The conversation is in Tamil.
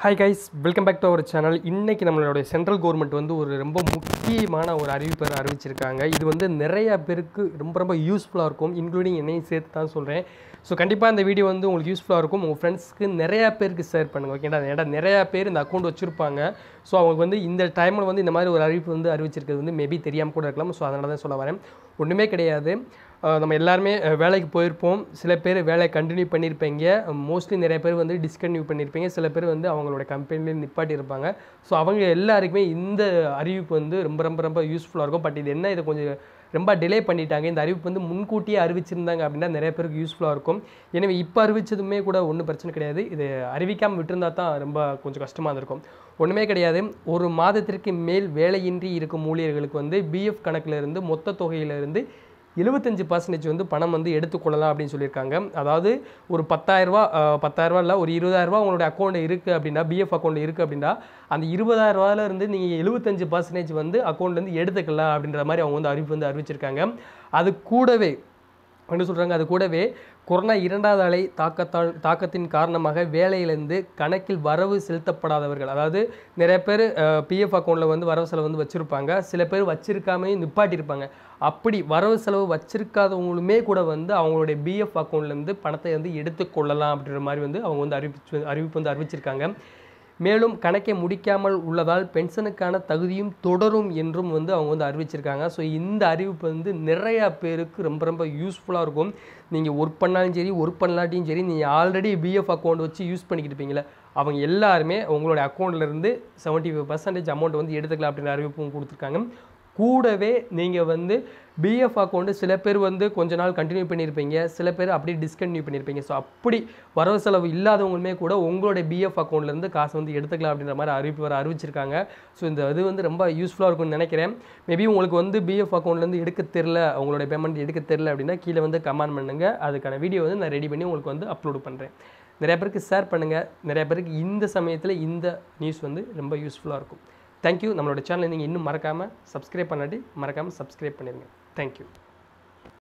hi guys welcome back to our channel இன்றைக்கி நம்மளுடைய சென்ட்ரல் கவர்மெண்ட் வந்து ஒரு ரொம்ப முக்கியமான ஒரு அறிவிப்பை அறிவிச்சிருக்காங்க இது வந்து நிறைய பேருக்கு ரொம்ப ரொம்ப யூஸ்ஃபுல்லாக இருக்கும் இன்க்ளூடிங் என்னையும் சேர்த்து தான் சொல்கிறேன் ஸோ கண்டிப்பாக இந்த வீடியோ வந்து உங்களுக்கு யூஸ்ஃபுல்லாக இருக்கும் உங்கள் ஃப்ரெண்ட்ஸ்க்கு நிறையா பேருக்கு ஷேர் பண்ணுங்கள் ஓகேடா ஏன்னா நிறையா பேர் இந்த அக்கௌண்ட் வச்சுருப்பாங்க ஸோ அவங்களுக்கு வந்து இந்த டைமில் வந்து இந்த மாதிரி ஒரு அறிவிப்பு வந்து அறிவிச்சிருக்கிறது வந்து மேபி தெரியாமல் கூட இருக்கலாம் ஸோ அதனால தான் சொல்ல வரேன் ஒன்றுமே கிடையாது அஹ் நம்ம எல்லாருமே அஹ் வேலைக்கு போயிருப்போம் சில பேர் வேலையை கண்டினியூ பண்ணியிருப்பீங்க மோஸ்ட்லி நிறைய பேர் வந்து டிஸ்கண்டினியூ பண்ணியிருப்பீங்க சில பேர் வந்து அவங்களோட கம்பெனிலேயே நிப்பாட்டியிருப்பாங்க ஸோ அவங்க எல்லாருக்குமே இந்த அறிவிப்பு வந்து ரொம்ப ரொம்ப ரொம்ப யூஸ்ஃபுல்லாக இருக்கும் பட் இது என்ன இதை கொஞ்சம் ரொம்ப டிலே பண்ணிட்டாங்க இந்த அறிவிப்பு வந்து முன்கூட்டியே அறிவிச்சிருந்தாங்க அப்படின்னா நிறைய பேருக்கு யூஸ்ஃபுல்லாக இருக்கும் எனவே இப்போ அறிவிச்சதுமே கூட ஒன்றும் பிரச்சனை கிடையாது இது அறிவிக்காமல் விட்டிருந்தா தான் ரொம்ப கொஞ்சம் கஷ்டமாக இருந்திருக்கும் ஒன்றுமே கிடையாது ஒரு மாதத்திற்கு மேல் வேலையின்றி இருக்கும் ஊழியர்களுக்கு வந்து பிஎஃப் கணக்கில் இருந்து மொத்த தொகையிலிருந்து எழுபத்தஞ்சு பர்சன்டேஜ் வந்து பணம் வந்து எடுத்துக்கொள்ளலாம் அப்படின்னு சொல்லியிருக்காங்க அதாவது ஒரு பத்தாயிரரூபா பத்தாயிரரூபா இல்லை ஒரு இருபதாயிரரூபா உங்களுடைய அக்கௌண்ட் இருக்குது அப்படின்னா பிஎஃப் அக்கௌண்ட் இருக்குது அப்படின்னா அந்த இருபதாயிரரூவால இருந்து நீங்கள் எழுபத்தஞ்சு பர்சன்டேஜ் வந்து அக்கௌண்ட்லேருந்து எடுத்துக்கலாம் அப்படின்ற மாதிரி அவங்க வந்து அறிவிப்பு வந்து அறிவிச்சிருக்காங்க அது கூடவே என்ன சொல்கிறாங்க அது கூடவே கொரோனா இரண்டாவது அலை தாக்கத்தால் தாக்கத்தின் காரணமாக வேலையிலேருந்து கணக்கில் வரவு செலுத்தப்படாதவர்கள் அதாவது நிறைய பேர் பிஎஃப் அக்கௌண்ட்டில் வந்து வரவு செலவு வந்து வச்சுருப்பாங்க சில பேர் வச்சிருக்காமே நிப்பாட்டியிருப்பாங்க அப்படி வரவு செலவு வச்சிருக்காதவங்களுமே கூட வந்து அவங்களுடைய பிஎஃப் அக்கௌண்ட்லேருந்து பணத்தை வந்து எடுத்துக்கொள்ளலாம் அப்படின்ற மாதிரி வந்து அவங்க வந்து அறிவிச்சு அறிவிப்பு வந்து அறிவிச்சிருக்காங்க மேலும் கணக்கை முடிக்காமல் உள்ளதால் பென்ஷனுக்கான தகுதியும் தொடரும் என்றும் வந்து அவங்க வந்து அறிவிச்சிருக்காங்க ஸோ இந்த அறிவிப்பு வந்து நிறையா பேருக்கு ரொம்ப ரொம்ப யூஸ்ஃபுல்லாக இருக்கும் நீங்கள் ஒர்க் பண்ணாலும் சரி ஒர்க் பண்ணலாட்டியும் சரி நீங்கள் ஆல்ரெடி பிஎஃப் அக்கௌண்ட் வச்சு யூஸ் பண்ணிக்கிட்டு இருப்பீங்களே அவங்க எல்லாருமே உங்களுடைய அக்கௌண்ட்லேருந்து செவன்ட்டி ஃபைவ் பர்சன்டேஜ் அமௌண்ட் வந்து எடுத்துக்கலாம் அப்படின்ற அறிவிப்பும் கொடுத்துருக்காங்க கூடவே நீங்கள் வந்து பிஎஃப் அக்கௌண்ட்டு சில பேர் வந்து கொஞ்ச நாள் கண்டினியூ பண்ணியிருப்பீங்க சில பேர் அப்படியே டிஸ்கண்டினியூ பண்ணியிருப்பீங்க ஸோ அப்படி வரவு செலவு இல்லாதவங்களுமே கூட உங்களுடைய பிஎஃப் அக்கௌண்ட்லேருந்து காசு வந்து எடுத்துக்கலாம் அப்படின்ற மாதிரி அறிவிப்பு வர அறிவிச்சிருக்காங்க ஸோ இந்த இது வந்து ரொம்ப யூஸ்ஃபுல்லாக இருக்கும்னு நினைக்கிறேன் மேபி உங்களுக்கு வந்து பிஎஃப் அக்கௌண்ட்லேருந்து எடுக்க தெரில உங்களுடைய பேமெண்ட் எடுக்க தெரில அப்படின்னா கீழே வந்து கமெண்ட் பண்ணுங்கள் அதுக்கான வீடியோ வந்து நான் ரெடி பண்ணி உங்களுக்கு வந்து அப்லோட் பண்ணுறேன் நிறைய பேருக்கு ஷேர் பண்ணுங்கள் நிறைய பேருக்கு இந்த சமயத்தில் இந்த நியூஸ் வந்து ரொம்ப யூஸ்ஃபுல்லாக இருக்கும் தேங்க்யூ நம்மளோட சேனலை நீங்கள் இன்னும் மறக்காமல் சப்ஸ்கிரைப் பண்ணாட்டி மறக்காமல் சப்ஸ்கிரைப் பண்ணிடுங்க தேங்க்யூ